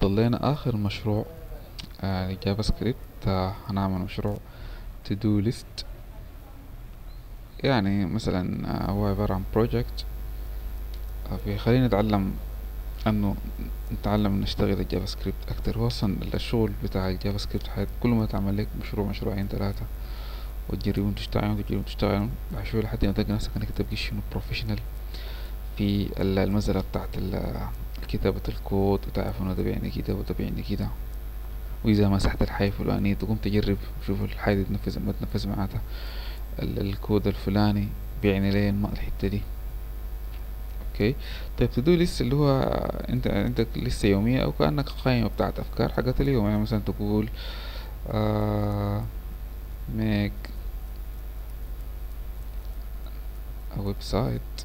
فضل لنا آخر مشروع آه جافا سكريبت آه هنعمل مشروع to do list يعني مثلا آه هو عبارة عن project آه بيخلينا نتعلم انه نتعلم نشتغل الجافا سكريبت اكتر هو اصلا الشغل بتاع الجافا سكريبت حيث كل ما تعمل لك مشروع مشروعين ثلاثة وتجربون تشتغلون وتجربون تشتغلون بعد شوية لحد ما تلقى نفسك انك تبقى شنو بروفيشنال في المسألة بتاعت كتابة الكود وتعرف انه ده بيعني كده وده بيعني كده واذا مسحت الحاجة الفلانية تقوم تجرب شوف الحاجة دي تنفذ ما تنفذ معناتها الكود الفلاني بيعني ليه ما الحتة دي اوكي طيب تدو لسه اللي هو انت عندك لسه يومية او كأنك قائمة بتاعت افكار حاجات اليوم يعني مثلا تقول آه make a website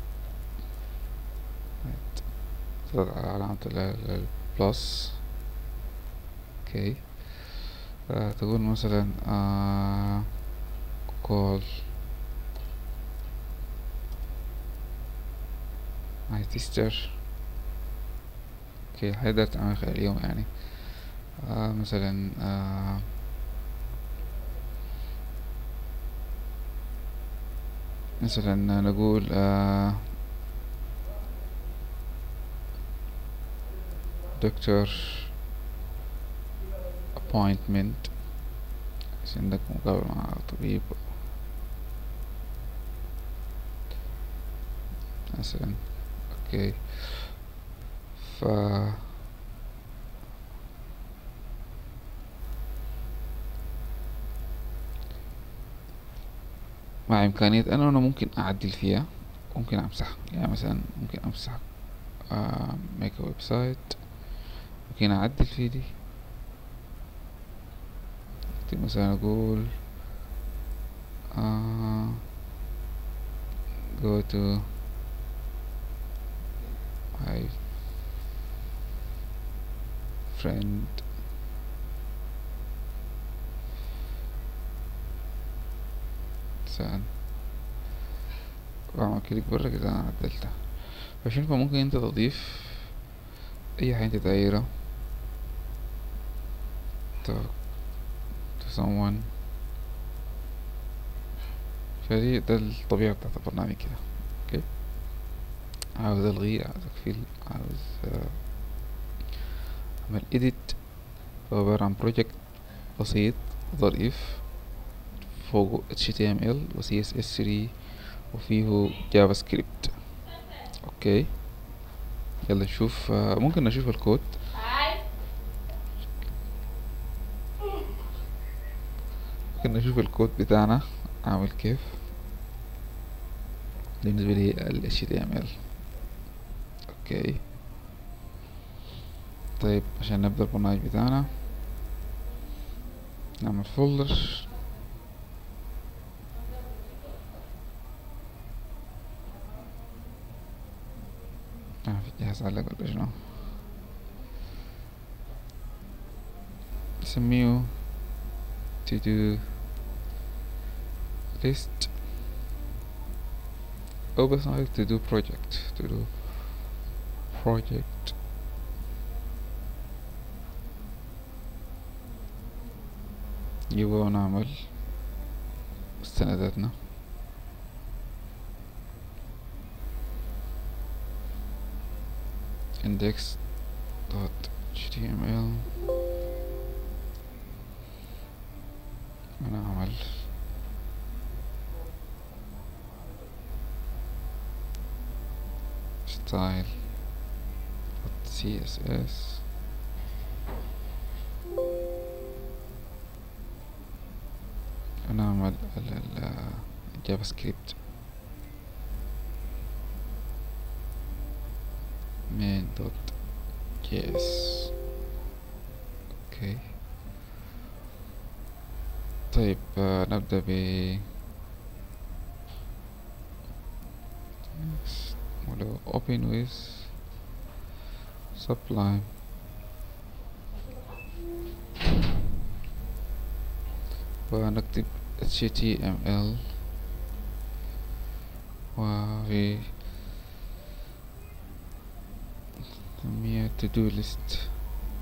تضغط على علامة البلس اوكي آه تقول مثلا آه call my sister اوكي هقدر تعمل خلال اليوم يعني آه مثلا آه مثلا نقول آه دكتور appointment عندك مقابلة مع طبيب مثلا اوكي ف مع إمكانية أنه أنا ممكن أعدل فيها ممكن أمسحها يعني مثلا ممكن أمسح آه ميك ويب سايت ممكن أعدل في دي أكتب مثلا أقول آه go to my friend مثلا واعمل كليك برا كده انا عدلتها فعشان فممكن انت تضيف اي حاجة انت دايرة to, to someone فدي ده الطبيعة بتاعت البرنامج كده اوكي عاوز الغي عاوز اقفل عاوز اعمل edit هو عبارة عن project بسيط ظريف فوق HTML و CSS3 وفيه جافا سكريبت اوكي يلا نشوف ممكن نشوف الكود ممكن نشوف الكود بتاعنا عامل كيف بالنسبة لي ال HTML اوكي طيب عشان نبدأ البرنامج بتاعنا نعمل فولدر آه في جهاز علق ولا شنو نسميه to do list أو بس نعرف to do project to do project يبقى ونعمل مستنداتنا index dot html ونعمل style dot css ونعمل الجافا سكريبت main dot js اوكي طيب آه نبدأ ب ولو open with sublime ونكتب html وفي نسميها to do list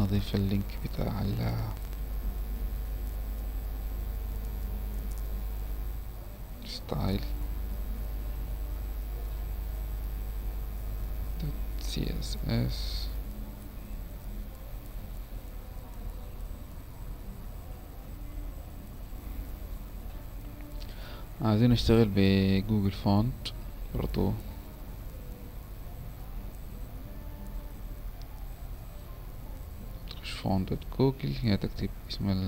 نضيف اللينك بتاع ال ستايل سي اس اس عايزين نشتغل بجوجل فونت برضو تخش فونت دوت جوجل هنا تكتب اسم ال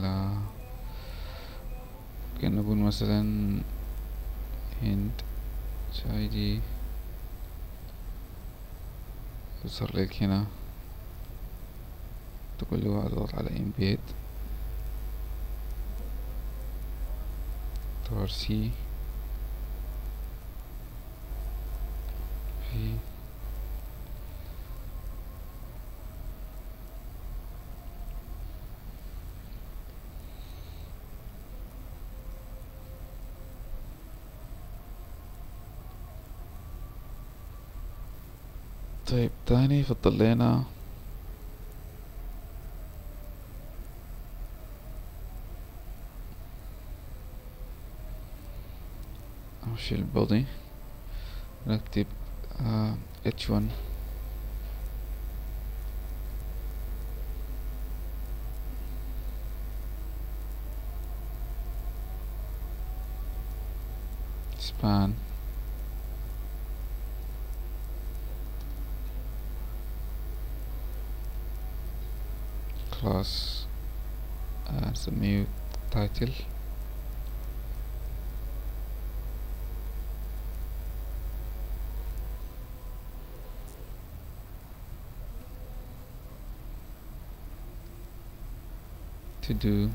ممكن نقول مثلا هند شايدي يظهر لك هنا تقول له اضغط على embed تور سي في طيب تاني فضل لنا أمشي البودي نكتب آه H1 span class uh, نسميه title to do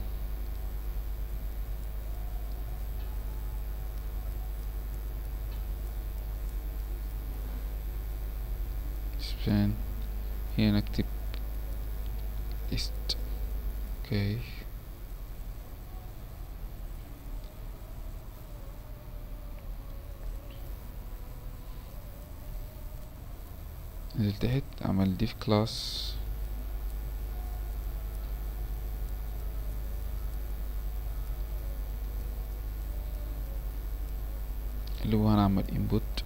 span هنا نكتب ist okay نزل تحت اعمل div class اللي هو هنعمل input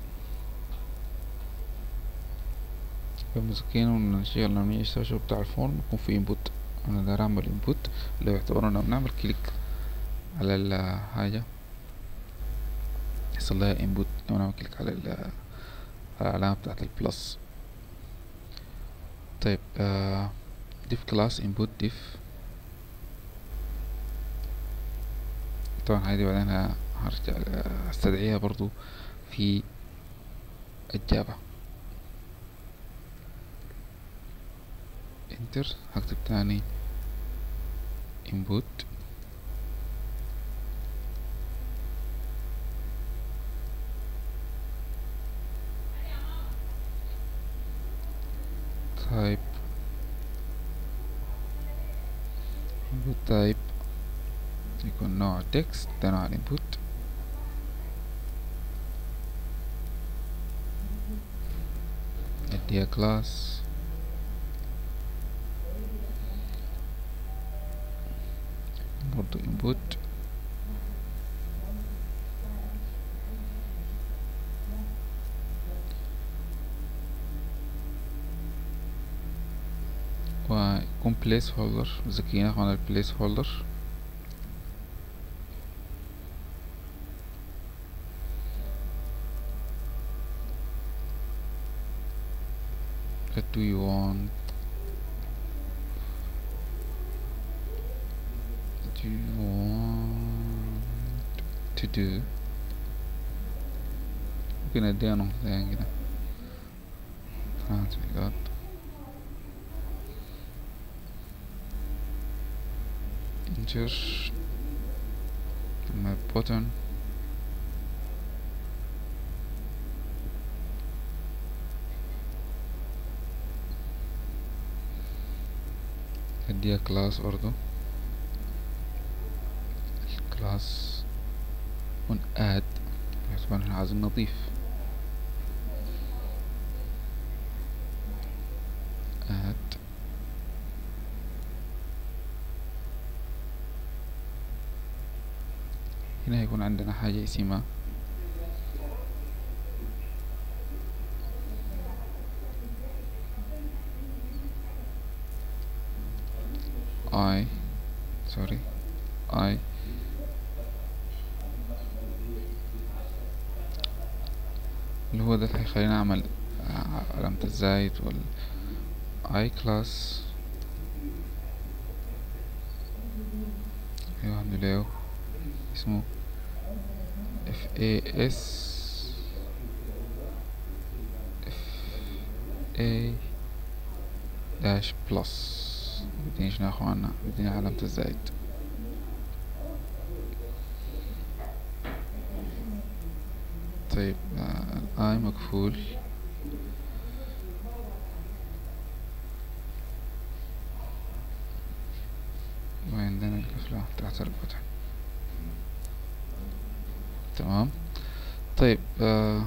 فمسكين ونشتغل لما نيجي نشتغل الشغل بتاع الفورم يكون في input انا داير اعمل input اللي هو يعتبر انه نعمل كليك على الحاجة يحصل لها input لو نعمل كليك على ال- على العلامة بتاعت البلس طيب آه div class input div طبعا هذه بعدين ه- هرجع استدعيها برضو في الجافا انتر هكتب تاني input type input type يكون نوع text ده نوع الانبوت اديها class برضو input ويكون place holder ذكينا على ال place holder what do you want do you want to do ممكن اديها نقطتين كده ثلاث نقاط enter my button اديها كلاس برضو الكلاس ون اد طبعا احنا عايزين نضيف add هنا هيكون عندنا حاجة اسمها I sorry I اللي هو ده اللي هيخليني اعمل علامة الزايد وال I class ايوه عامل له اسمه F A S F A dash plus بدينا شنو يا اخوانا بدينا علامة الزايد طيب الاي مقفول وعندنا القفلة تحت الفتح تمام طيب آه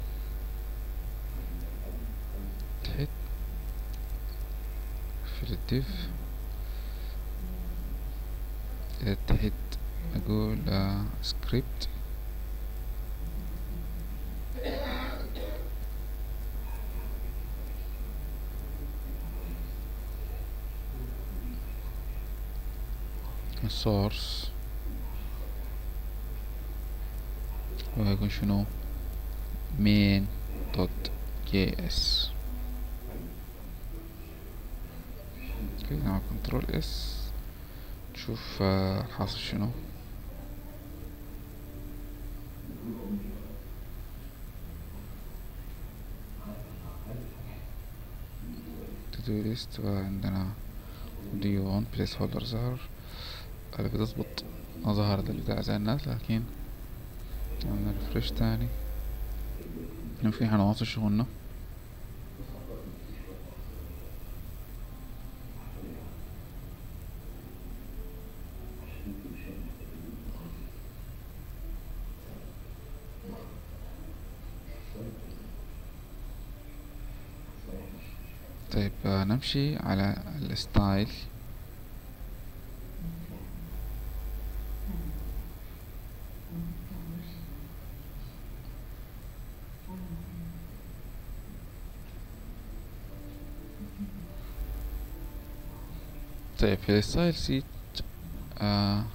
تحت في الديف إذا تحت أقول آه سكريبت source وهيكون شنو main dot js اوكي نعمل كنترول اس نشوف الحاصل شنو to do list وعندنا ديون بليس هولدر ظهر هذا بتظبط ما ظهرت البتاع زي الناس لكن عملنا ريفرش تاني هنا في عناصر شغلنا طيب نمشي على الستايل طيب في الستايل سيت آه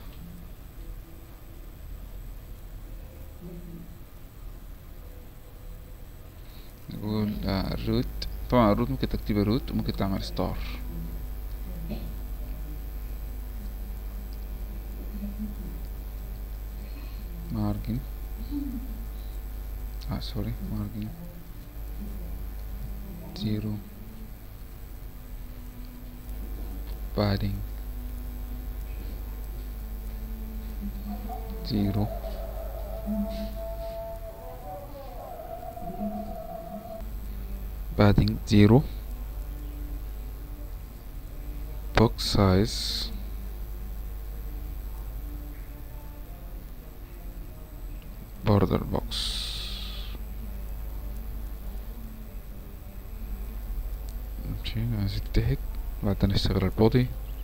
نقول آه الروت طبعا الروت ممكن تكتب روت وممكن تعمل ستار مارجن اه سوري مارجن زيرو padding zero padding zero box size border box نمشي نازل تحت بعدين نشتغل البودي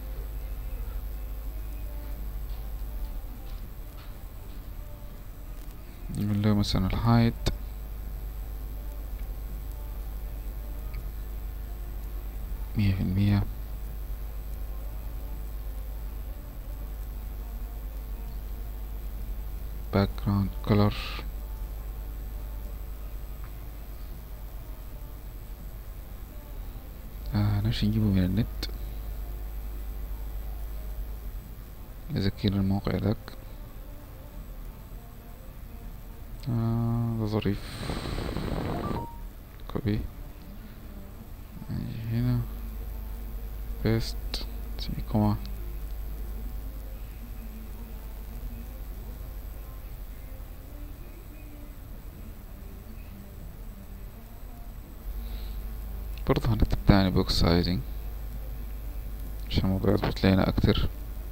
نقول له مثلا الهايت مية في المية background color آه نمشي نجيبه من النت يذكرنا الموقع ذاك آه ده ظريف كوبي هنا بيست سيمي كوما برضه هنكتب تاني بوكس سايزنج عشان الموضوع يظبط لنا اكتر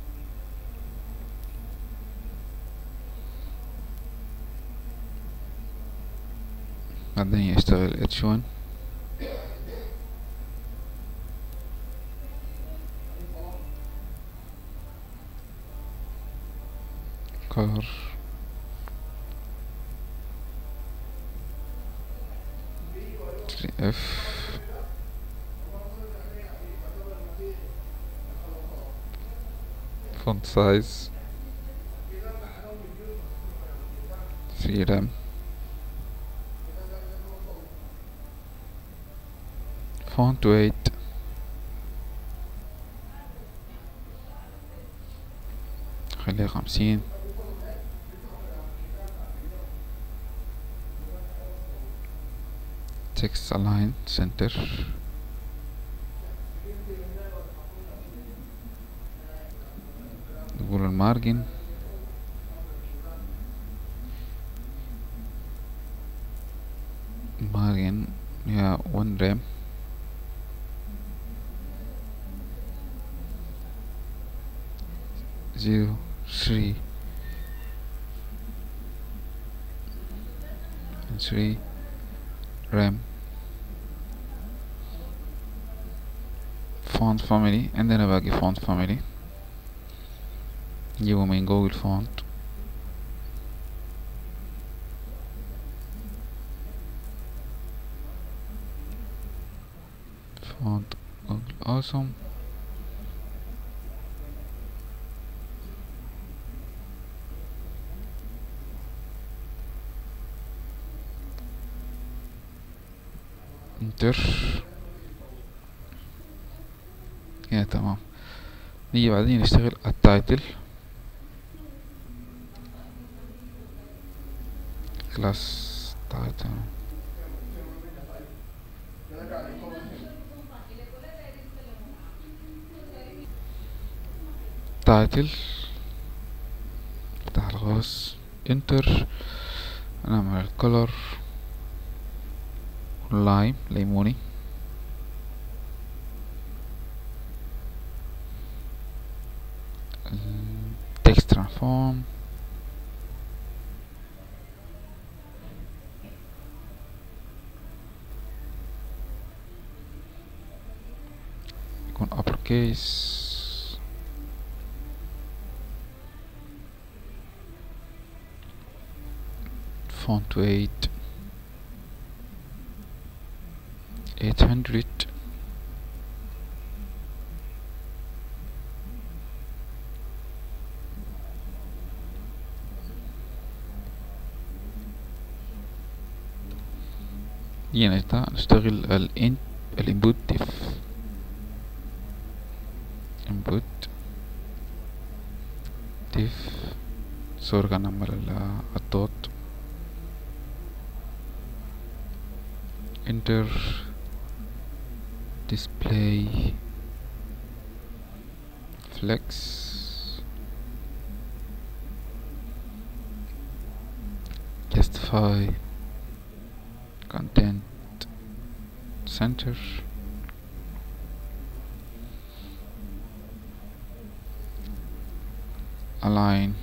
بعدين اشتغل اتش 1 color اف font size freedom font weight خليها خمسين text align center نقول المارجن margin yeah one rem zero three and three rem font family عندنا باقي font family نجيبه من جوجل فونت font Google awesome انتر يا تمام نيجي بعدين نشتغل التايتل كلاس تايتل تايتل افتح القوس انتر نعمل الكولر لايم ليموني text transform يكون uppercase font weight 800 جينا تا نشتغل ال input diff input diff صور كان نعمل ال- الدوت enter display flex justify content center align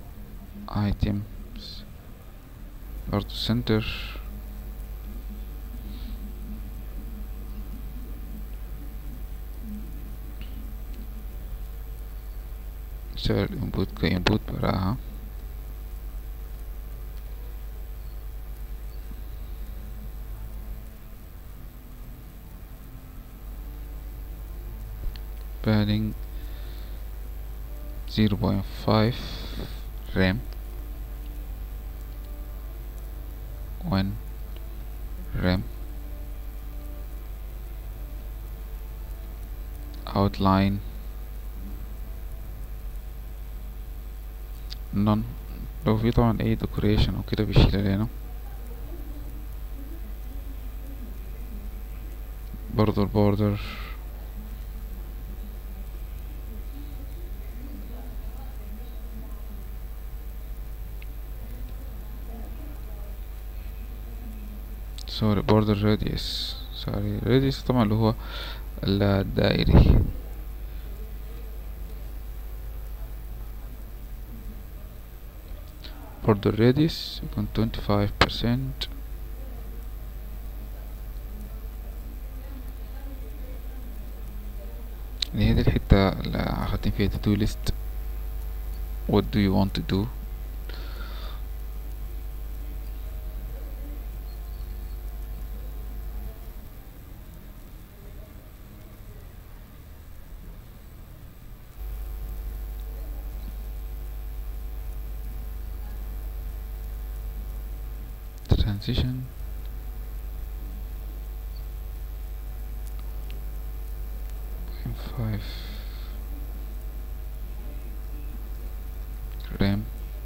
items برضو center نشتغل الانبوت كانبوت براها padding 0.5 RAM 1 RAM outline none لو في طبعا اي decoration او كده بيشيل علينا برضو البوردر سوري بوردر راديوس سوري راديوس طبعا اللي هو الدائري border radius يكون 25% اللي هي دي الحتة اللي أخدتين فيها to do list what do you want to do transition point five RAM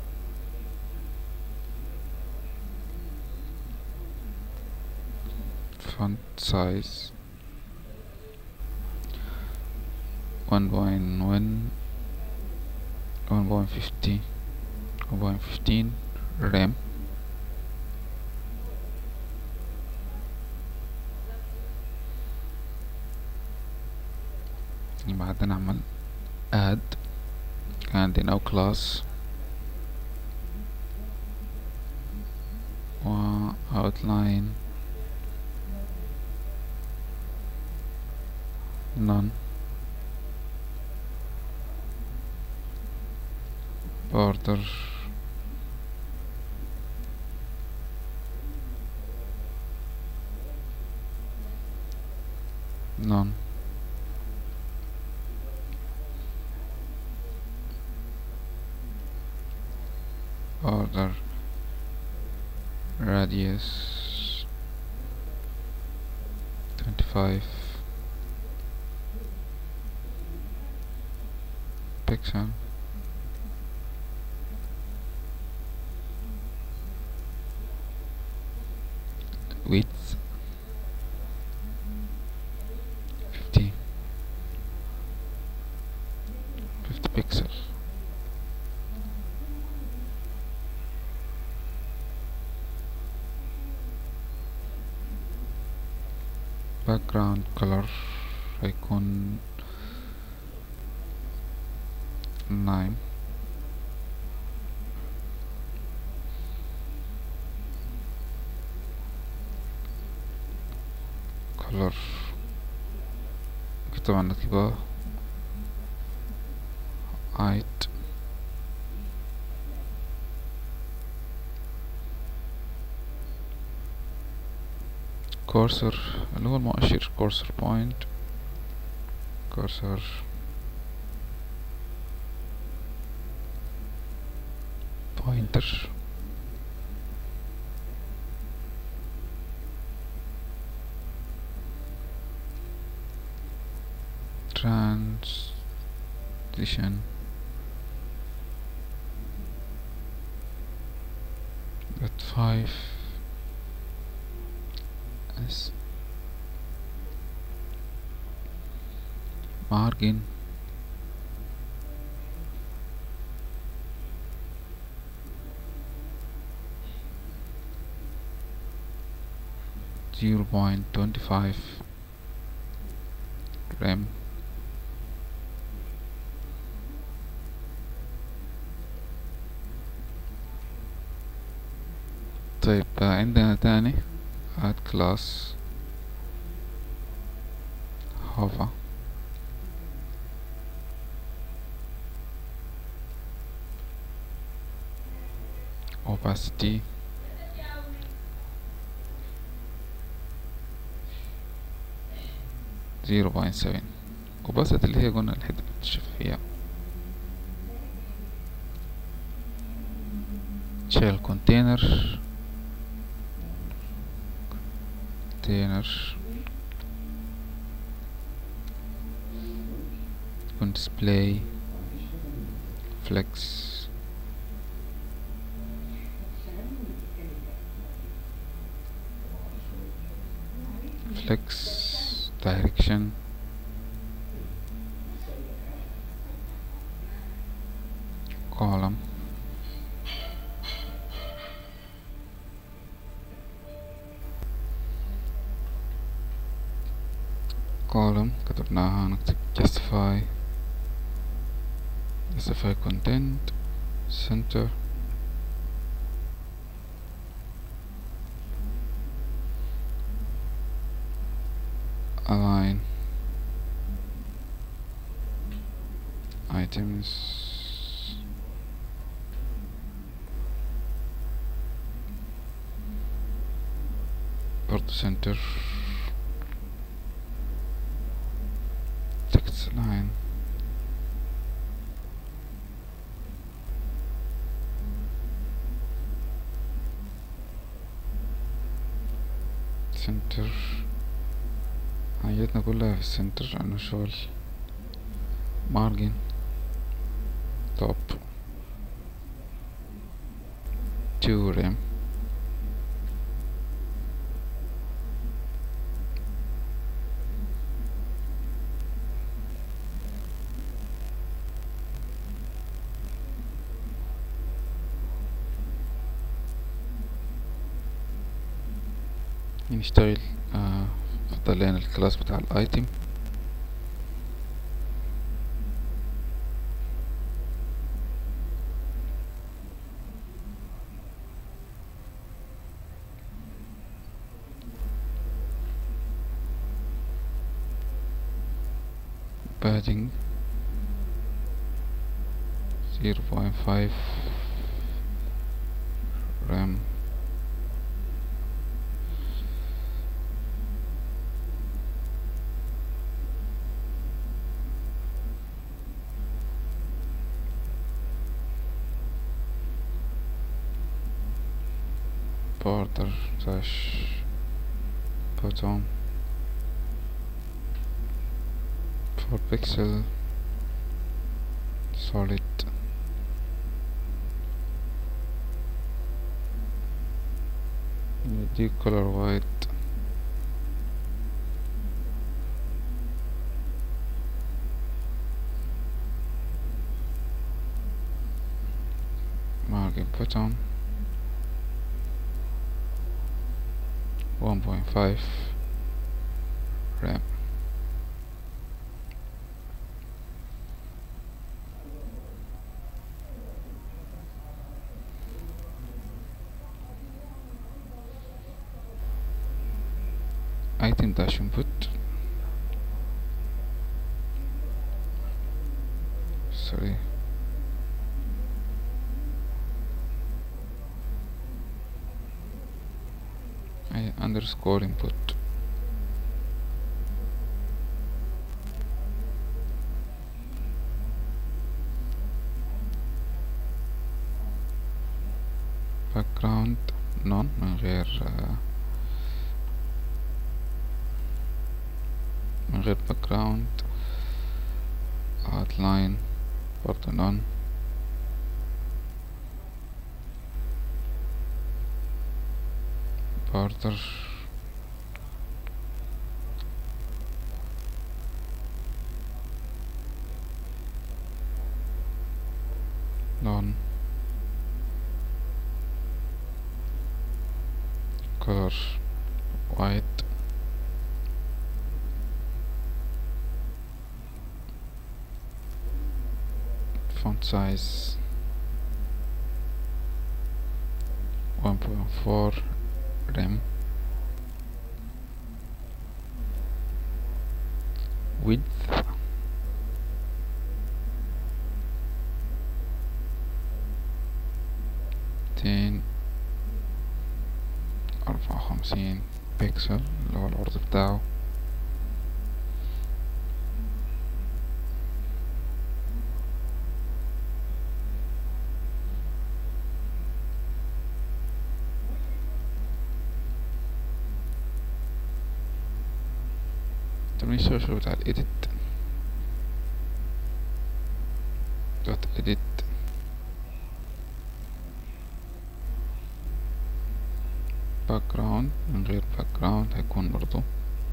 font size one point one one point fifty one point fifteen RAM بعدين نعمل add عندنا class و outline none border none border radius 25 pixel width 50 50 pixel background color هيكون نايم color طبعا نكتبها height cursor اللي هو المؤشر cursor point cursor pointer transition at 5 as margin zero point twenty five RAM طيب عندنا تاني add class hover opacity zero point seven opacity اللي هي قلنا الحدة الشفافية shell container container يكون display flex flex direction column column كتبناها نكتب justify justify content center align items برضو center text line سنتر حاجتنا كلها في السنتر عنه شغل مارجن توب تو ريم نشتغل آه فضل لنا الكلاس بتاع الايتم padding 0.5 RAM border slash bottom 4 pixel solid دي color white margin bottom 1.5 RAM item dash input sorry I underscore input background none من غير آه، من غير background outline برضه none border none color white font size 1.4 rem width ميتين أربعة وخمسين بيكسل اللي هو العرض بتاعه تمرين الشاشة بتاع الإيديت دوت إيديت باك جراوند من غير باك جراوند هيكون برضو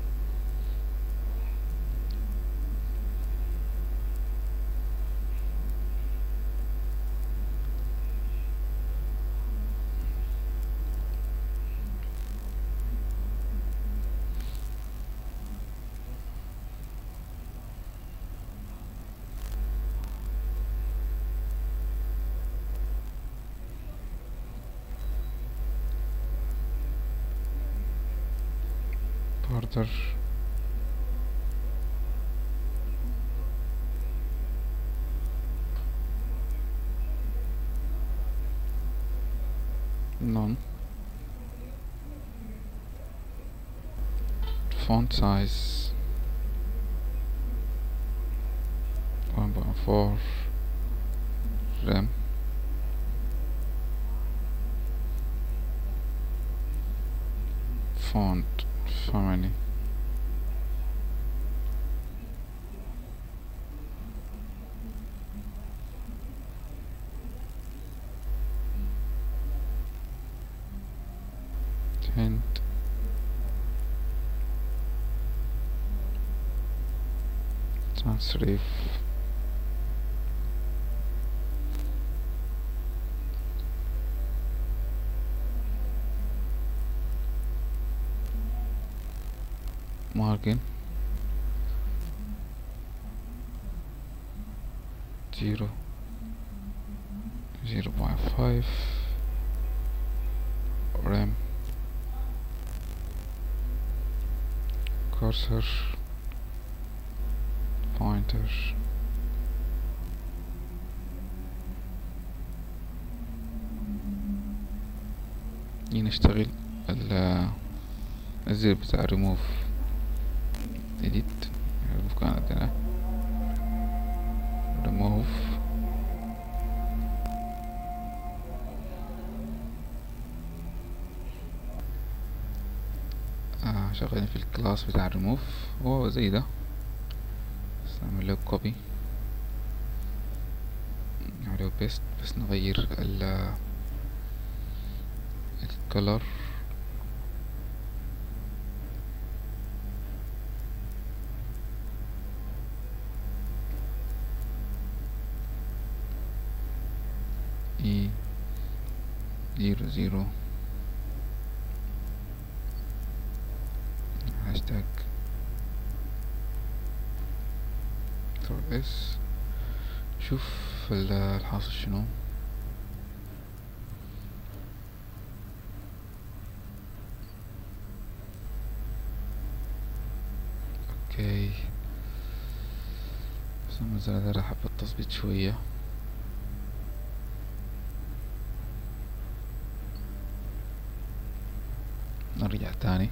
border none font size 1.4 RAM font فهمني hint transref margin zero zero point five rem cursor pointer نشتغل ال الزر بتاع remove edit remove كان عندنا remove آه شغالين في الكلاس بتاع remove هو زي ده بس نعمل له copy نعمل له paste بس نغير ال الكلر e zero zero hashtag control اس شوف ال- الحاصل شنو اوكي بس المزرعة هذا راح حبة تظبيط شوية نرجع تاني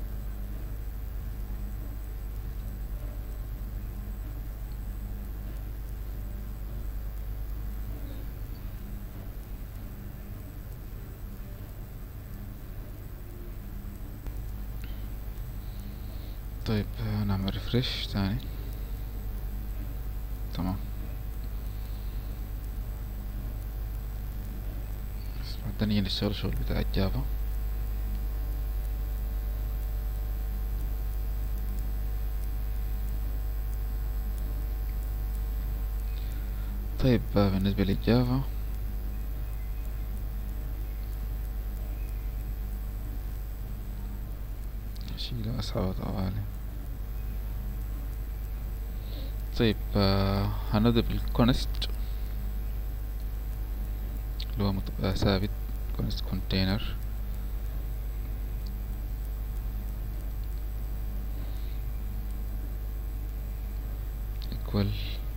طيب آه، نعمل ريفرش تاني تمام بس بعدين نيجي نشتغل الشغل بتاع الجافا طيب آه، بالنسبة للجافا أشيل أسحب طوالي طيب آه، هنبدأ بالكونست اللي هو مط- آه، ثابت كونست كونتينر equal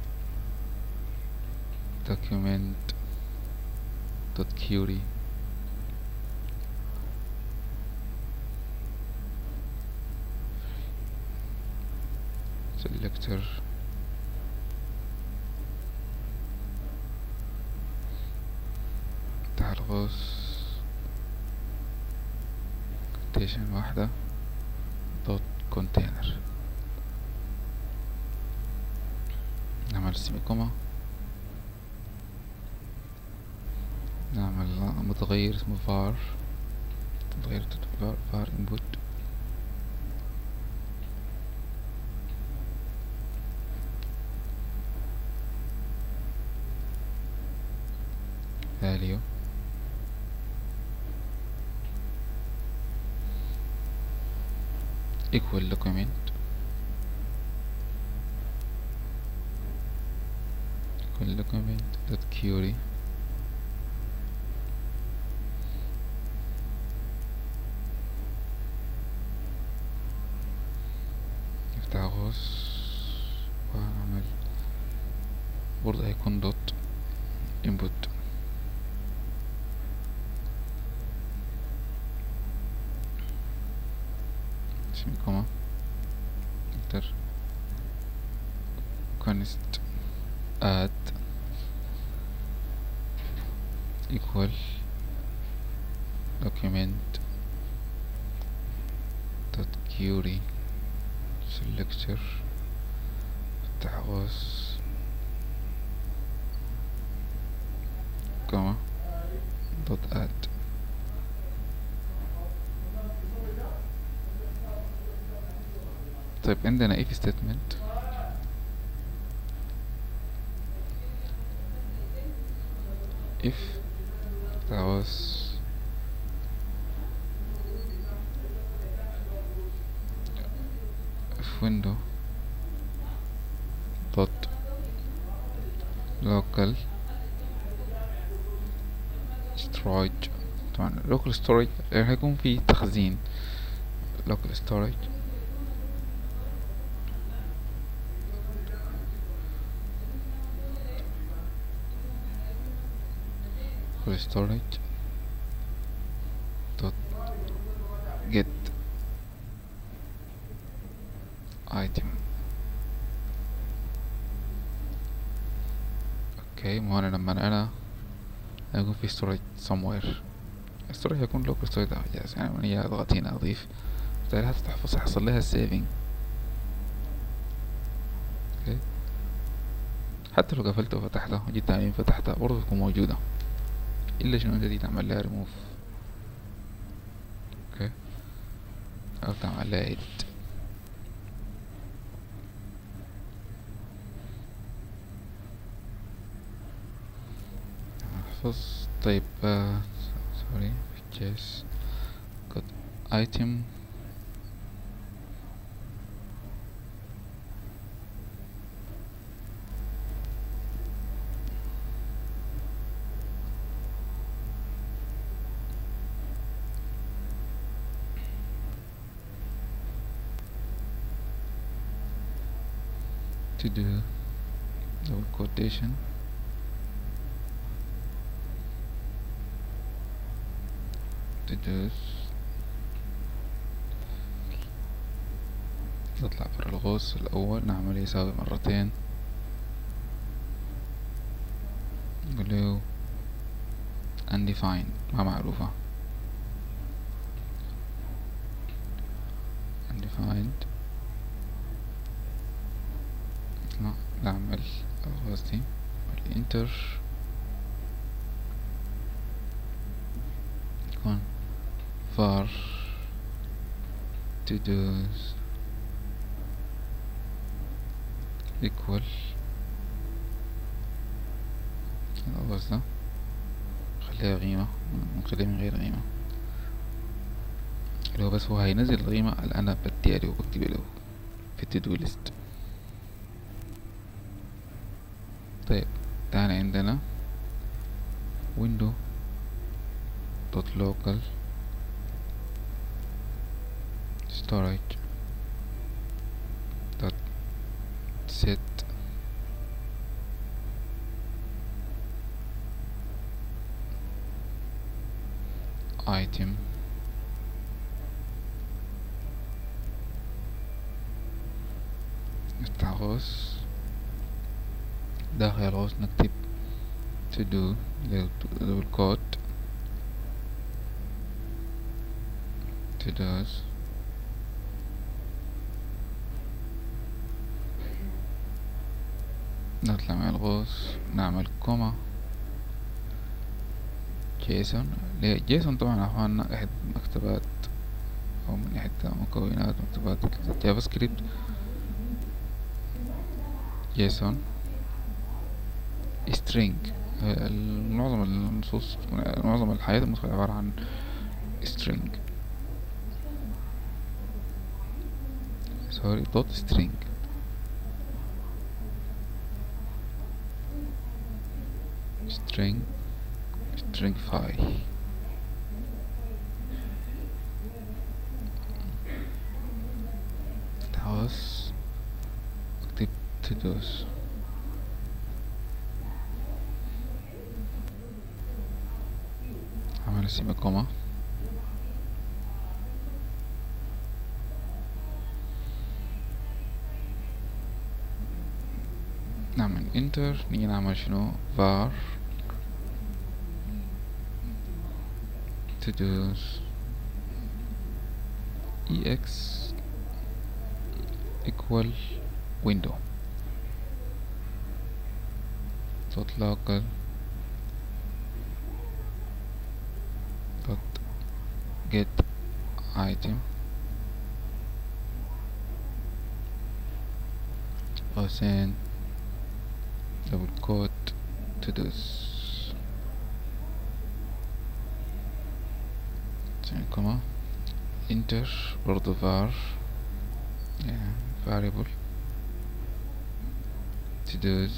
document dot query selector بتاع الغوص كوتيشن واحدة دوت كونتينر نعمل سيمي كوما نعمل متغير اسمه var متغير var, var input value equal document equal document dot query نفتح قوس وهنعمل برضه هيكون دوت input سيمي كوما enter const add equal document dot كيوري سيلكتر افتح قوس كما دوت اد طيب عندنا if statement if that was if window dot local storage طبعا local storage هيكون في تخزين local storage local storage dot get item اوكي ما هو انا لما انا هيكون في storage somewhere storage هيكون local storage ده جاهز يعني من هي اضغط هنا اضيف بالتالي هتحفظ هيحصل لها saving اوكي حتى لو قفلت وفتحتها وجيت تاني فتحتها برضه تكون موجودة الا شنو انت دي تعمل لها ريموف اوكي او تعمل لها edit احفظ طيب سوري جيس got item to do double quotation to do نطلع برا الغوص الأول نعمل يساوي مرتين نقول له undefined ما معروفة undefined لا نعمل الغاز دي الانتر يكون var to do's equal الغاز ده خليها قيمة نخليها من غير قيمة اللي هو بس هو هينزل القيمة اللي أنا بديها له وبكتب له في التدو ليست طيب تعالى عندنا window dot local storage dot set item نفتح غوص داخل الغوص نكتب to do الكود to does نطلع مع الغوص نعمل كوما جيسون جيسون طبعا اخواننا احد مكتبات او من احد مكونات مكتبات جافا سكريبت جيسون string معظم النصوص معظم الحياة المدخلة عبارة عن string sorry dot string string string file house اكتب تدوس عمل سيما كوما نعمل انتر نيجي نعمل شنو var تدوس ex equal window dot local dot get item percent double quote to this comma enter برضو var yeah, variable to this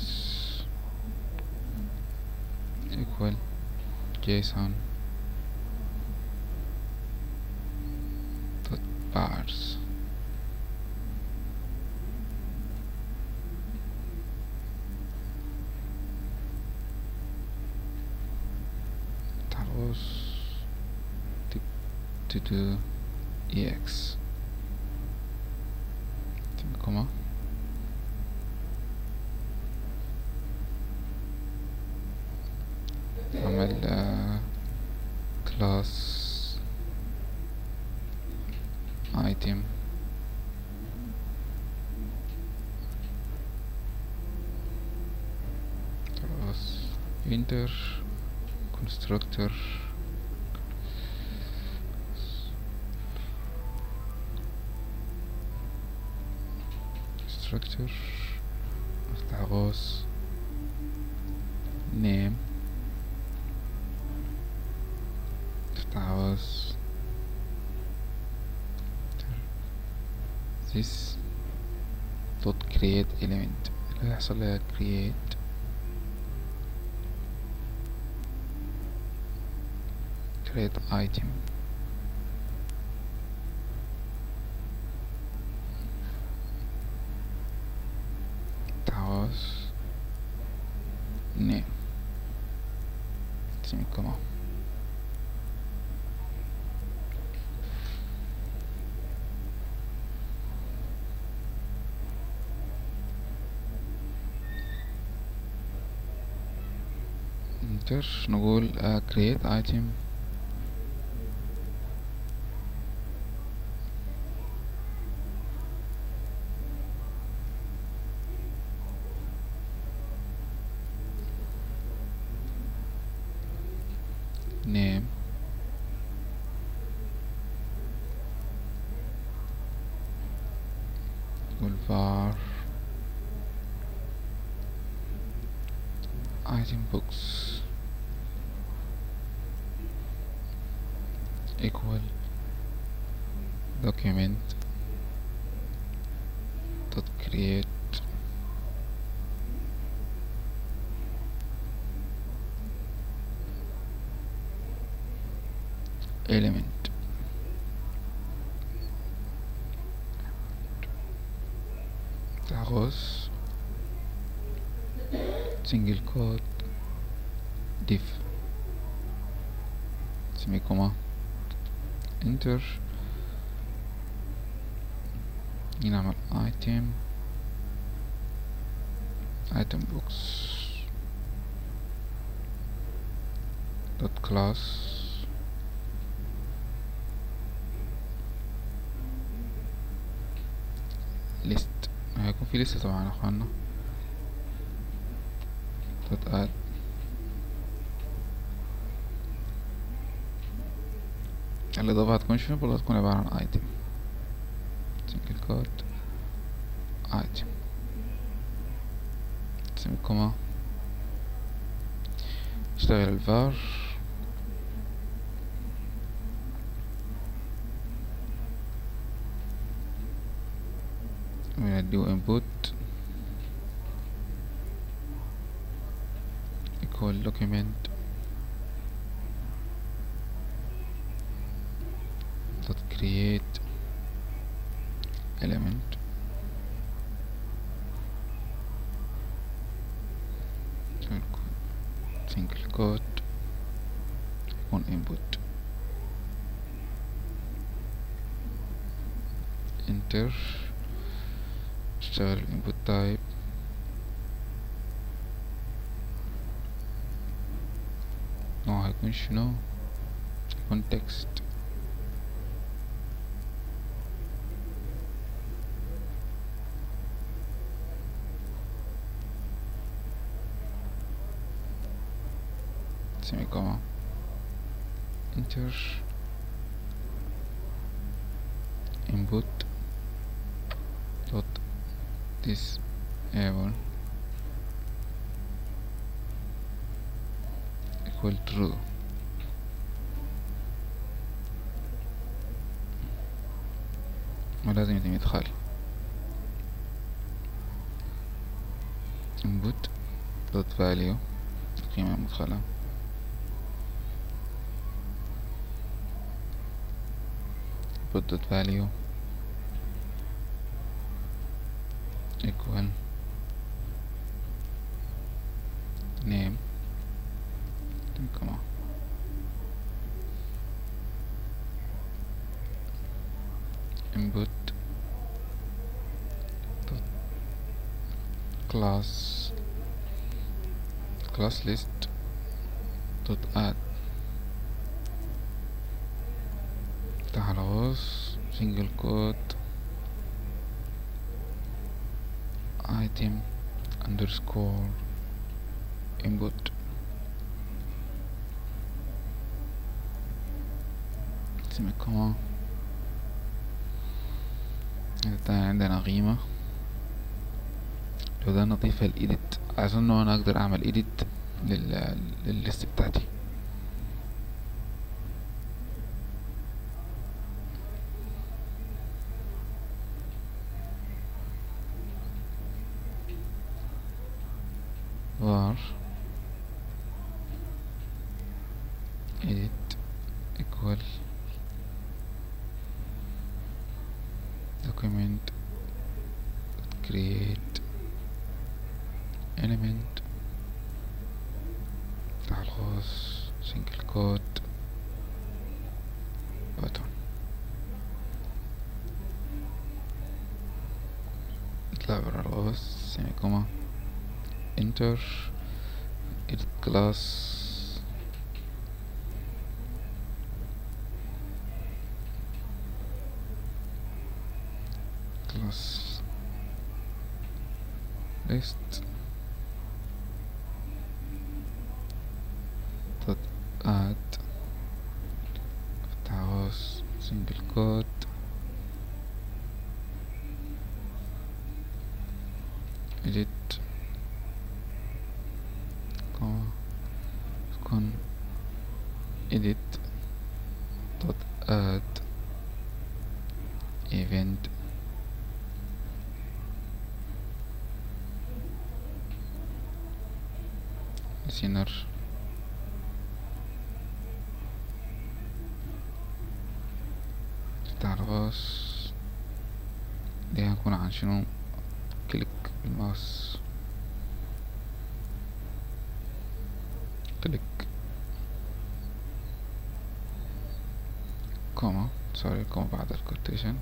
equal json dot bars terus to, to do ex comma عمل class item class enter constructor structure افتح قوس name افتح قوس this dot create element اللي هيحصل لها create create item house name semicolon enter نقول uh, create item name var item books equal document dot create element تغوص single quote div semicolon enter نعمل item item box dot class list هيكون في لسه طبعا يا اخوانا dot add الإضافة هتكون شنو برضه هتكون عبارة عن item single quote item سيميكوما اشتغل الفار ونديه input equal document dot create element single quote on input enter اشتغل input type نوع هيكون شنو هيكون text semicolon enter input dot disable equal true ولازم يتم إدخال input dot value القيمة المدخلة input dot value equal name comma input dot class class list dot add افتح الغوص single quote item underscore input semicolon إذا عندنا قيمة لو ده نضيفها الإيديت عشان إنه أنا أقدر أعمل إيديت لل للليست بتاعتي var edit equal document create element افتح القوس single quote button اطلع برا القوس semicolon enter edit class class list dot add house single quote edit comma con edit dot add event listener بتاع الغاص دي هكون عن شنو كليك بالماوس كليك كوما سوري كوما بعد الكوتيشن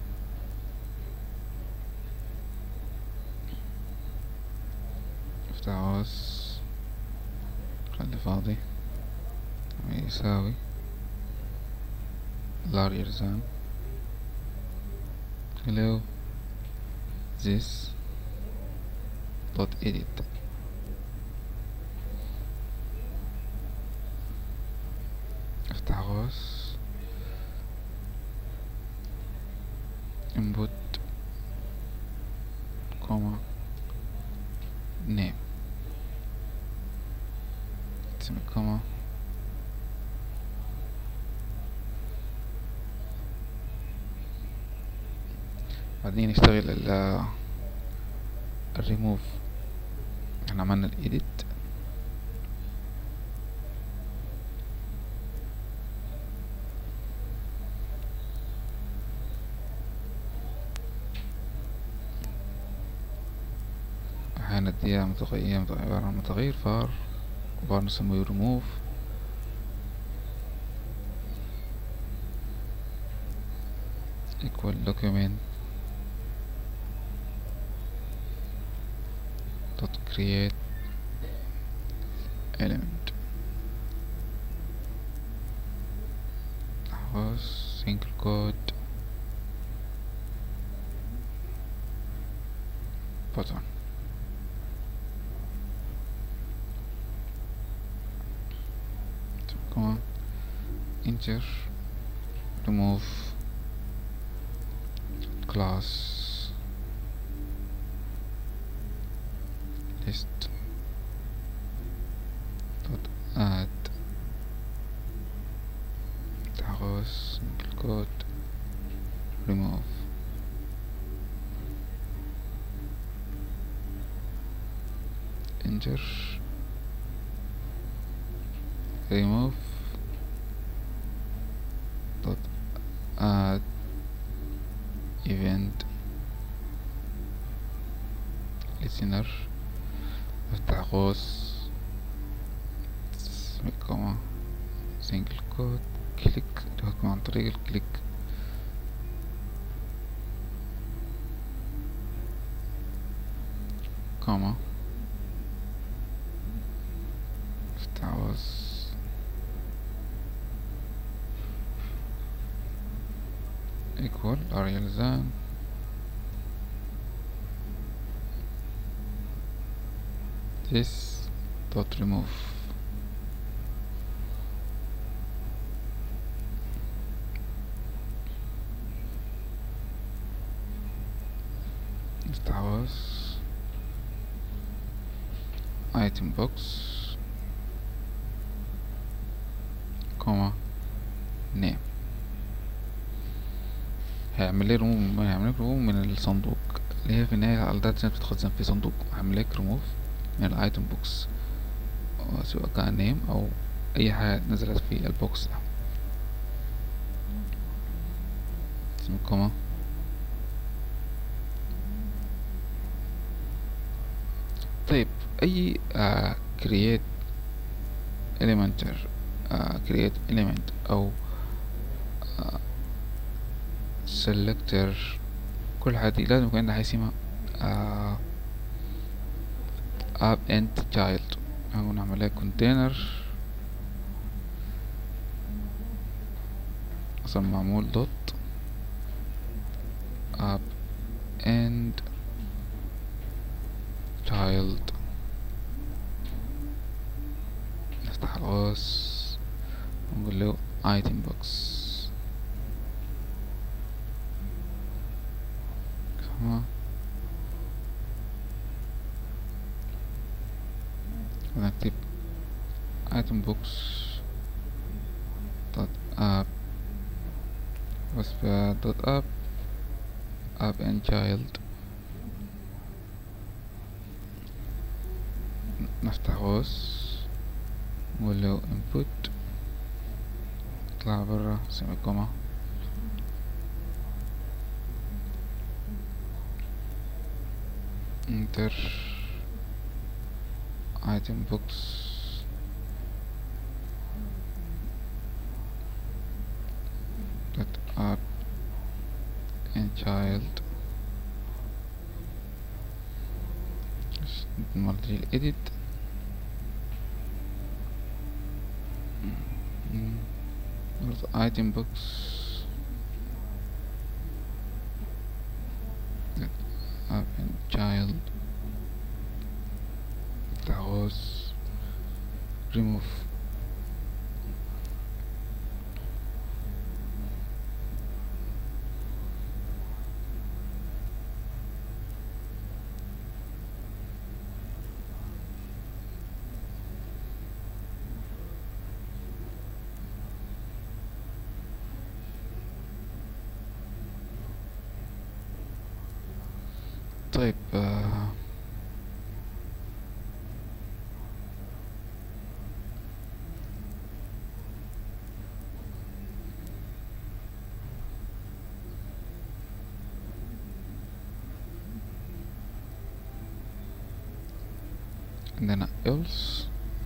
افتح عاوز خلي فاضي يساوي larger than hello this dot edit افتح قوس input comma name semicolon بعدين نشتغل ال الريموف احنا عملنا الايديت هنديها متغير عبارة عن متغير فار وبعد نسميه ريموف equal document dot create element was single quote button integer remove class list dot add تحوس الكود remove enter remove dot add event listener افتح قوس كوما سنجل كود كليك تحكم عن طريق الكليك كوما افتح قوس equal Arial Zan this dot remove استعوذ item box comma name هيعمل لي ريموف هيعمل لك ريموف من الصندوق اللي هي في النهاية الداتا بتتخزن في صندوق هعمل لك ريموف من الايتم بوكس سواء كان نيم او اي حاجة نزلت في البوكس ده اسم كوما طيب اي آه create elementer آه create element او آه selector كل هذه لازم يكون عندها حاجة اسمها آه app end child او نعمل لها container اصلا معمول دوت app end child نفتح القوس ونقول له item box كما ونكتب item box dot app بس dot app app and child نفتح قوس نقول له input اطلع برا سيمي كوما enter item box dot app and child مرجع الإديت برضه item box dot app and child تعوز remove طيب آه عندنا else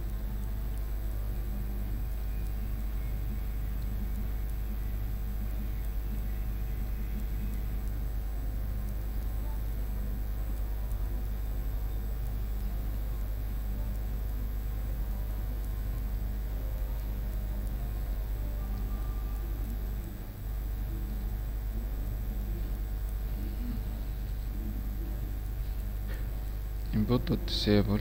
input dot disable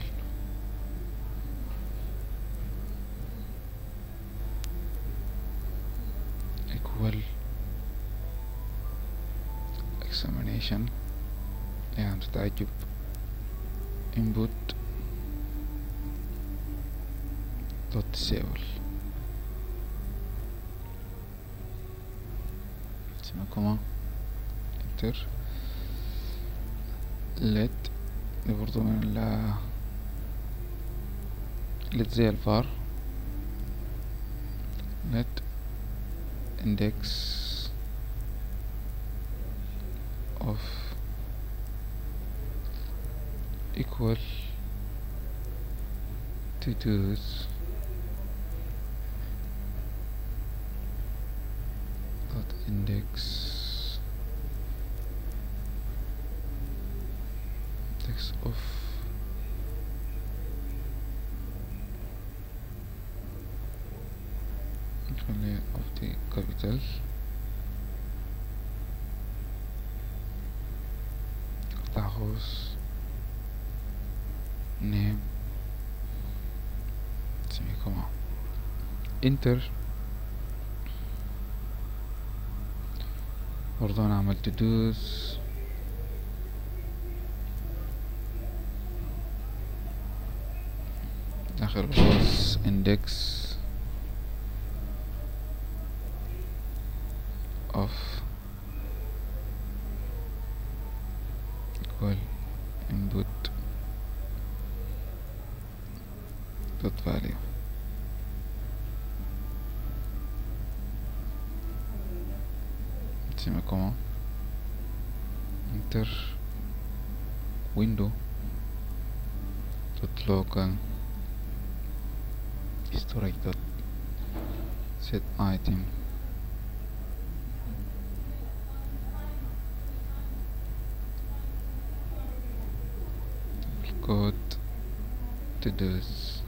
examination يعني تتعجب input dot disable اسمها كوما enter let دي برضو من ال let زي الفار let index of equal to do's dot index index of نخلي of the capital قطع قوس name سيميكوما enter برضو انا عملت دوس داخل قوس index of equal input dot value سيميكوما enter window dot local storage dot set item code to this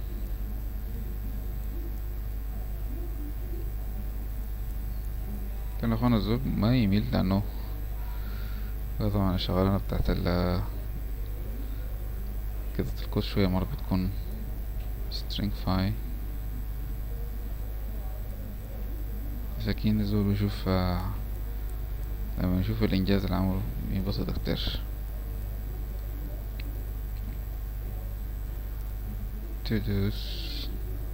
كان اخونا الزوج ما يميل لانه هذا طبعا الشغلانة بتاعت ال كده الكود شوية مرة بتكون string file مساكين الزول بيشوف آه، لما يشوف الانجاز اللي عمله بينبسط اكتر تدوس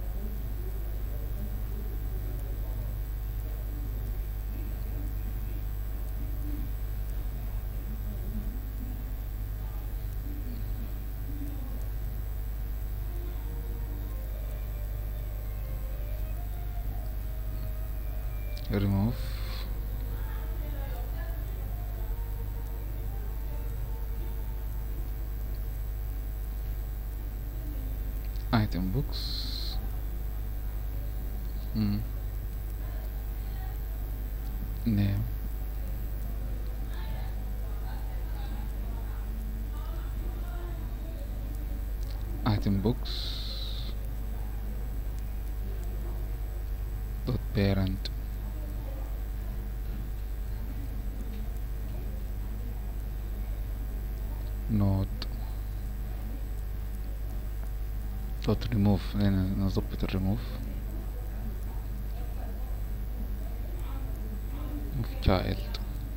remove item books mm. name item books dot parent node dot remove هنا نظبط الريموف move child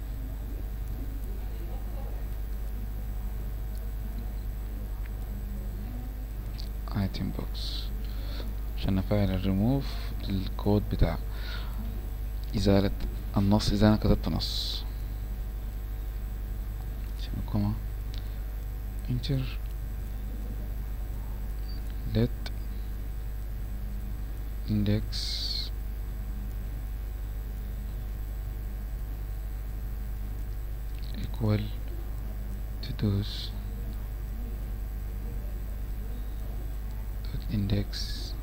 item box عشان نفعل الريموف للكود بتاع إزالة النص إذا أنا كتبت نص كوما enter let index equal to those dot index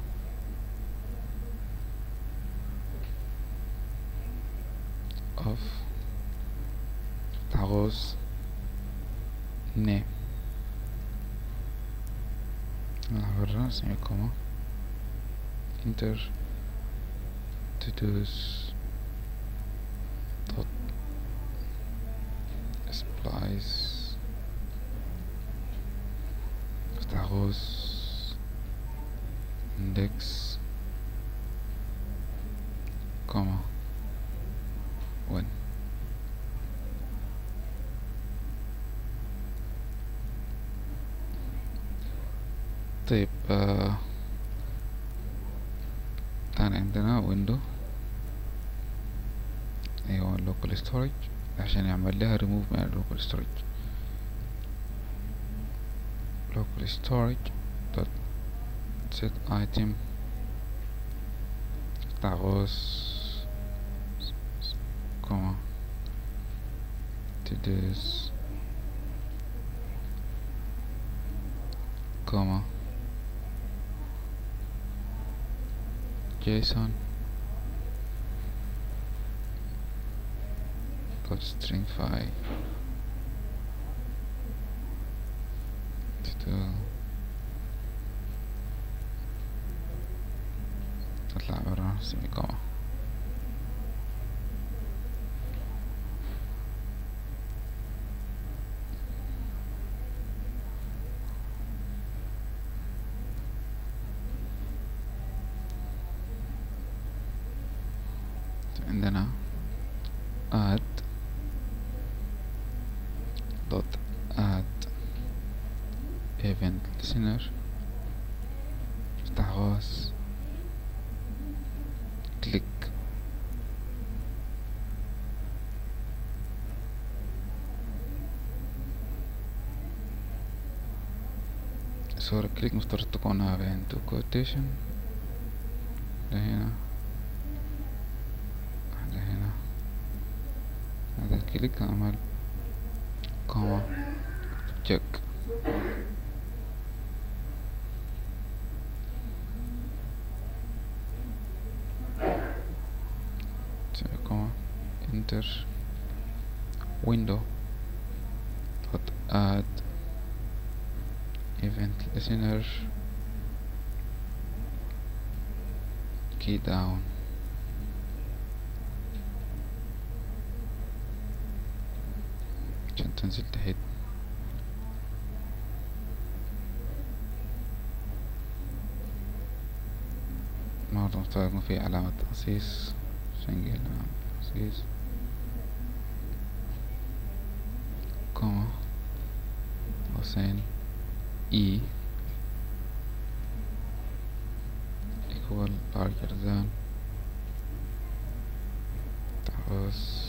of تعوز name برا سيميكوما enter to dot splice افتح قوس index كوما one طيب آه تاني عندنا ويندو ايوه اللوكال ستورج عشان يعمل لها ريموف من اللوكال ستورج local storage dot set item تغوص comma to this comma json dot string file to تطلع برا سيمي كوما عندنا add dot add event listener افتح غاز كليك صورة كليك مفترض تكون بين تو كوتيشن لهنا لهنا هذا كليك اعمل كوما تشيك كوما enter window dot add event listener key down عشان تنزل تحت برضه مفترض انه في علامة تخصيص عشان نجي علامة تخصيص كوما قوسين E equal larger than تحوز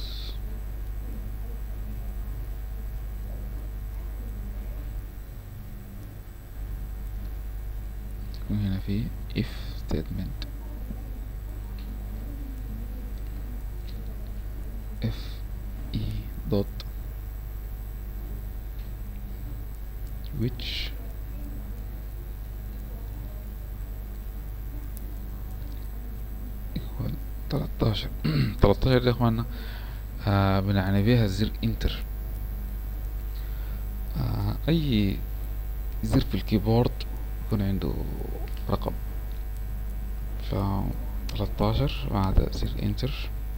يكون هنا في if statement f e dot which equal 13 13 دي يا اخوانا آه بنعني بيها زر انتر آه اي زر في الكيبورد يكون عنده رقم ف 13 بعد زر انتر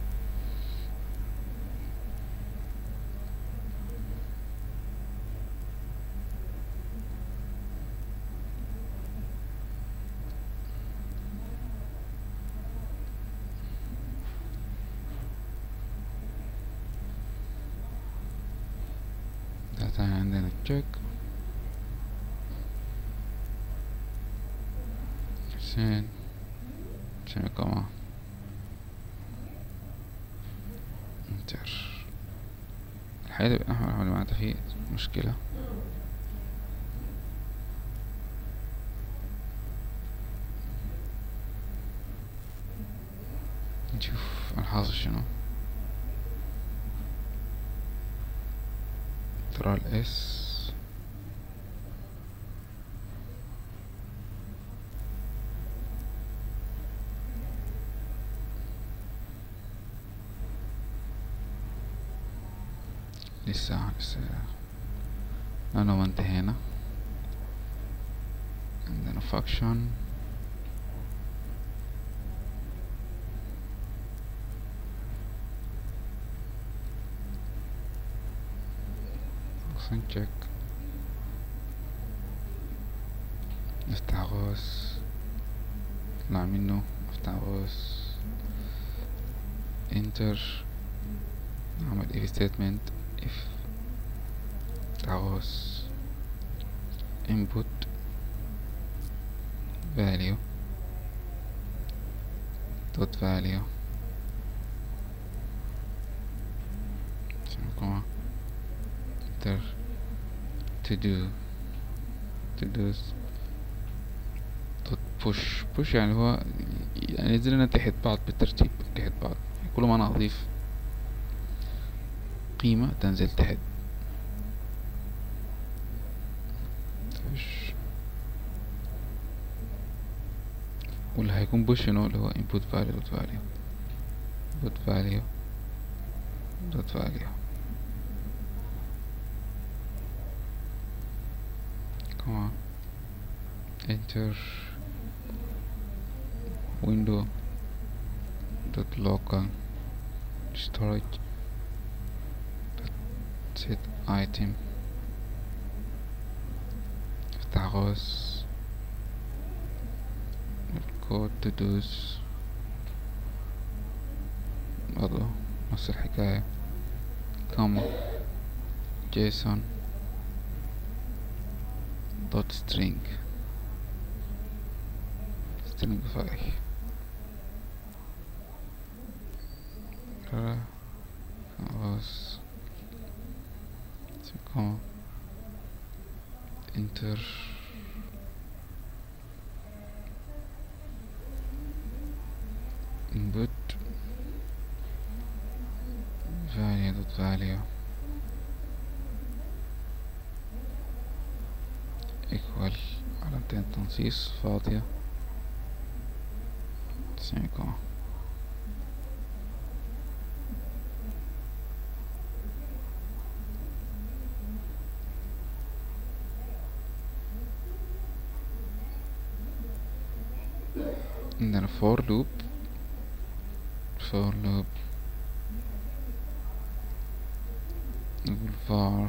ده تاني عندنا تشيك عشان عشان كمان انتر الحقيقة ده احمر احمر معناتها فيه مشكلة نشوف الحاصل شنو ترى الاس لسه لسه لأنه ما انتهينا عندنا function function check نفتح غوص نطلع منه نفتح غوص enter نعمل if statement if تعوز input value dot value comma enter to do to do dot push push يعني هو يعني ينزلنا تحت بعض بالترتيب تحت بعض كل ما انا اضيف قيمة تنزل تحت push واللي هيكون push شنو اللي هو input value dot value input value dot value comma enter window dot local storage dot set item افتح قوس الكود تدوس برضو نفس الحكاية كوما جيسون دوت string string file خلاص كوما enter input value dot value equal علامتين تنصيص فاضية سيميكون عندنا for loop for loop نقول var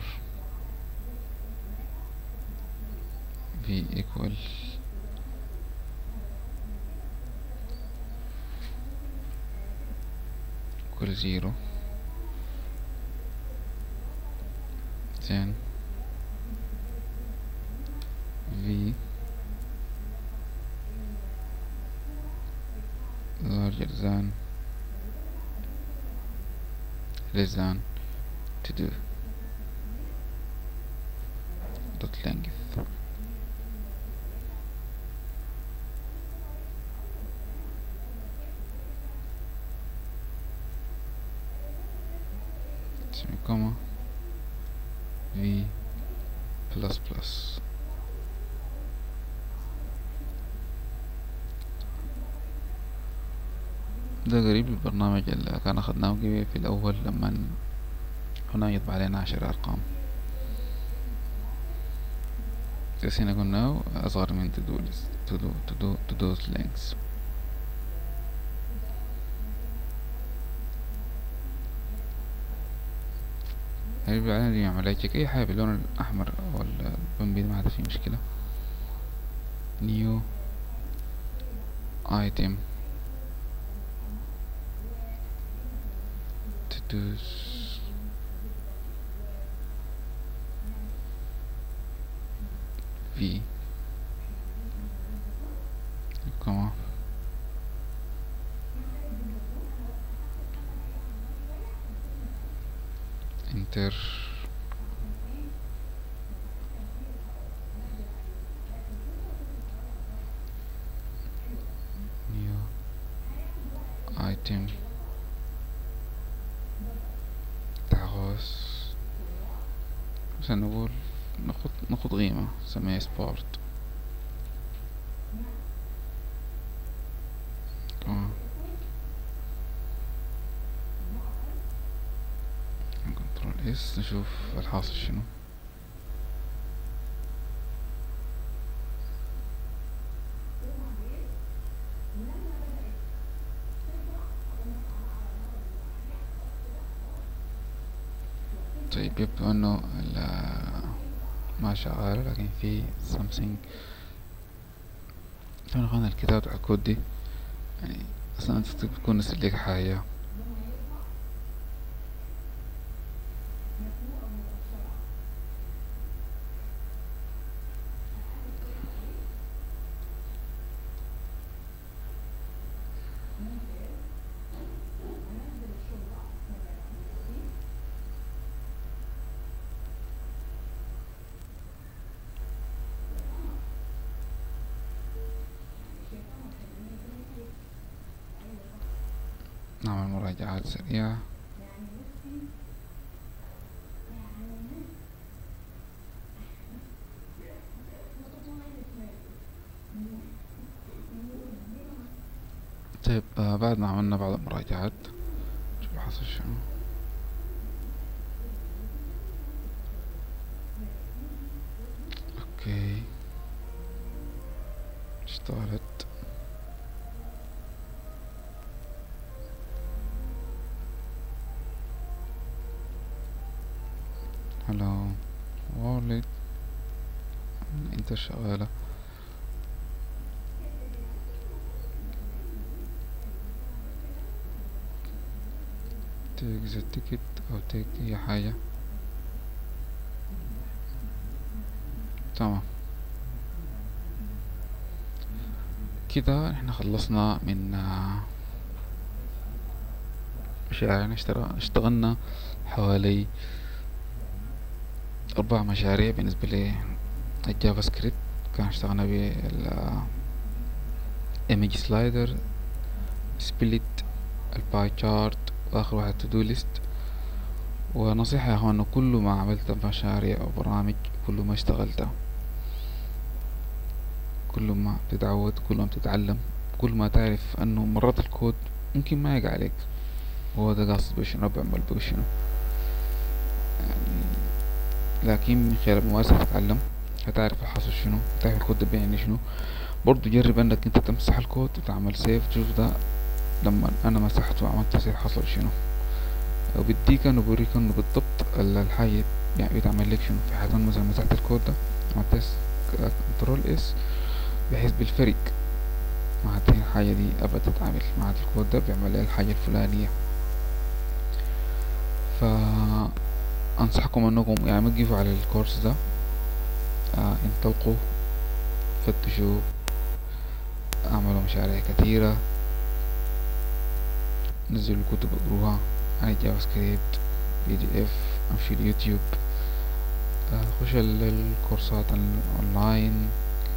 v equal equal zero then v larger than less than to do dot length comma v plus plus ده قريب للبرنامج اللي كان أخدناه في الأول لما هنا يطبع علينا عشر أرقام بس هنا قلنا أصغر من to do list to do to do to do lengths هيبقى علينا دي عملية تشيك أي حاجة باللون الأحمر أو البنبي ما هذا فيه مشكلة new item تدوس في كما انتر new item تعغوص مثلا نقول ناخد ناخد قيمة نسميها سبورت كنترول اس نشوف الحاصل شنو طيب يبدو انه ما شغال لكن في something لو نخلنا الكتاب على الكود دي يعني اصلا انت تكون نسيت لك حاجة نعمل مراجعات سريعة طيب آه بعد ما عملنا بعض المراجعات شوف حصل شنو اوكي اشتغلت هلو وورلد انت شغالة تيك ذا تيكت او تيك اي حاجة تمام كده احنا خلصنا من آه، مشاريعنا اشترا- اشتغلنا حوالي أربع مشاريع بالنسبة للجافا سكريبت كان اشتغلنا بال image slider split الباي chart واخر واحد to do list ونصيحة يا اخوان كل ما عملت مشاريع او برامج كل ما اشتغلت كل ما بتتعود كل ما بتتعلم كل ما تعرف انه مرات الكود ممكن ما يقع عليك هو ده قاصد بشنو بيعمل بشنو يعني لكن من خلال الممارسة تتعلم هتعرف الحاصل شنو هتعرف الكود ده بيعني شنو برضو جرب انك انت تمسح الكود وتعمل سيف تشوف ده لما انا مسحته وعملت سيف حصل شنو وبديك انه بوريك انه بالضبط ال- الحاجة يعني بتعمل لك شنو في حالة مثلا مسحت الكود ده عملت كنترول اس بحيث بالفرق مع هذه الحاجة دي ابدا تتعامل مع الكود ده بيعمل لي الحاجة الفلانية فأنصحكم أنكم يعني ما تجيبوا على الكورس ده آه انطلقوا فتشوا اعملوا مشاريع كثيرة نزلوا كتب اقروها عن الجافا سكريبت بي دي اف امشي اليوتيوب آه خش ال- الكورسات الاونلاين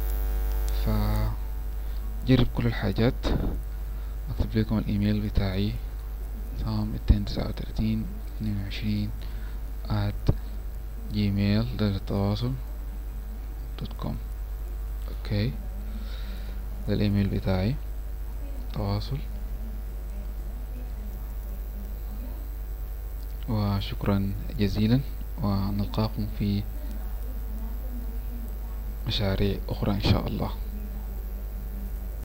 فجرب كل الحاجات اكتب لكم الايميل بتاعي تمام ميتين تسعة وتلاتين اتنين وعشرين at جيميل ده التواصل دوت كوم اوكي ده الايميل بتاعي تواصل وشكرا جزيلا ونلقاكم في مشاريع اخرى ان شاء الله